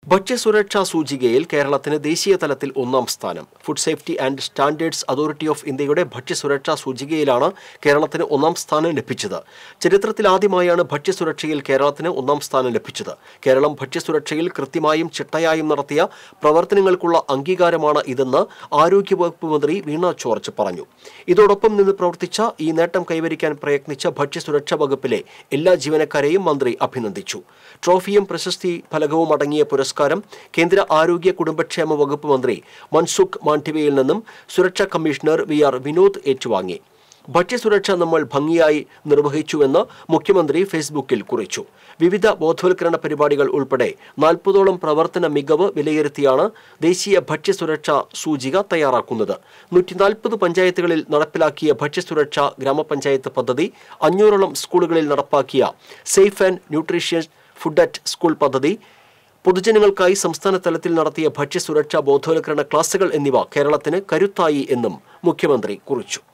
ഭക്ഷ്യസുരക്ഷാ സൂചികയിൽ കേരളത്തിന് ദേശീയ തലത്തിൽ ഒന്നാം സ്ഥാനം food safety and standards authority of ഇന്ത്യയുടെ ഭക്ഷ്യസുരക്ഷാ സൂചികയിലാണ് കേരളത്തിന് ഒന്നാം സ്ഥാനം ലഭിച്ചത് ചരിത്രത്തിൽ ആദ്യമായാണ് ഭക്ഷ്യസുരക്ഷയിൽ കേരളത്തിന് ഒന്നാം സ്ഥാനം ലഭിച്ചത് കേരളം ഭക്ഷ്യസുരക്ഷയിൽ കൃത്യമായും ചിട്ടയായും നടത്തിയ പ്രവർത്തനങ്ങൾക്കുള്ള അംഗീകാരമാണ് ഇതെന്ന് ആരോഗ്യവകുപ്പ് മന്ത്രി വീണ ജോർജ് പറഞ്ഞു ഇതോടൊപ്പം നിന്ന് പ്രവർത്തിച്ച ഈ നേട്ടം കൈവരിക്കാൻ പ്രയത്നിച്ച ഭക്ഷ്യസുരക്ഷാ വകുപ്പിലെ എല്ലാ ജീവനക്കാരെയും മന്ത്രി അഭിനന്ദിച്ചു ട്രോഫിയും പ്രശസ്തി ഫലകവും അടങ്ങിയ പുരസ്കാരം കേന്ദ്ര ആരോഗ്യ കുടുംബക്ഷേമ വകുപ്പ് മന്ത്രി മൻസുഖ് മാണ്ഡിവയിൽ നിന്നും സുരക്ഷാ കമ്മീഷണർ വി ആർ വിനോദ് ഏറ്റുവാങ്ങി ഭക്ഷ്യസുരക്ഷ നമ്മൾ ഭംഗിയായി നിർവഹിച്ചുവെന്ന് മുഖ്യമന്ത്രി ഫേസ്ബുക്കിൽ കുറിച്ചു വിവിധ ബോധവൽക്കരണ പരിപാടികൾ ഉൾപ്പെടെ നാൽപ്പതോളം പ്രവർത്തന മികവ് വിലയിരുത്തിയാണ് ദേശീയ ഭക്ഷ്യസുരക്ഷാ സൂചിക തയ്യാറാക്കുന്നത് നൂറ്റി നാൽപ്പത് പഞ്ചായത്തുകളിൽ നടപ്പിലാക്കിയ ഭക്ഷ്യസുരക്ഷാ ഗ്രാമപഞ്ചായത്ത് പദ്ധതി അഞ്ഞൂറോളം സ്കൂളുകളിൽ നടപ്പാക്കിയ safe and nutritious food at school പദ്ധതി പൊതുജനങ്ങൾക്കായി സംസ്ഥാന തലത്തിൽ നടത്തിയ ഭക്ഷ്യസുരക്ഷാ ബോധവൽക്കരണ ക്ലാസുകൾ എന്നിവ കേരളത്തിന് കരുത്തായി എന്നും മുഖ്യമന്ത്രി കുറിച്ചു